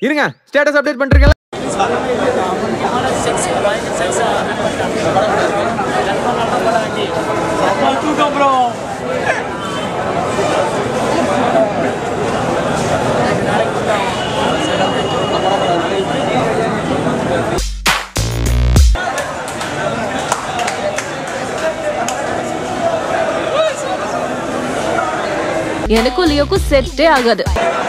இருங்க status update பண்ணிருக்கேன் எனக்கும் லியோக்கும் செட்டே ஆகாது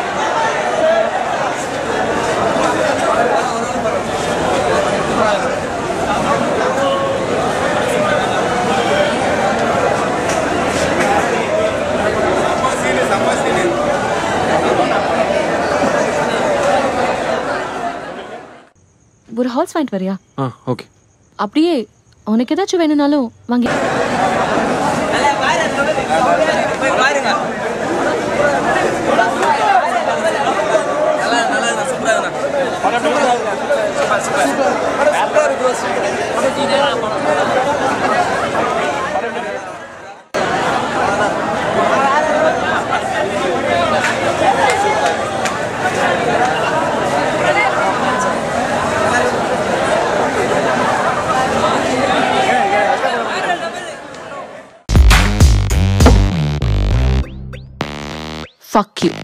ஒரு ஹால்ஸ் வாங்கிட்டு வரியா ஆ ஓகே அப்படியே உனக்கு ஏதாச்சும் வேணும்னாலும் வாங்கி Fuck you.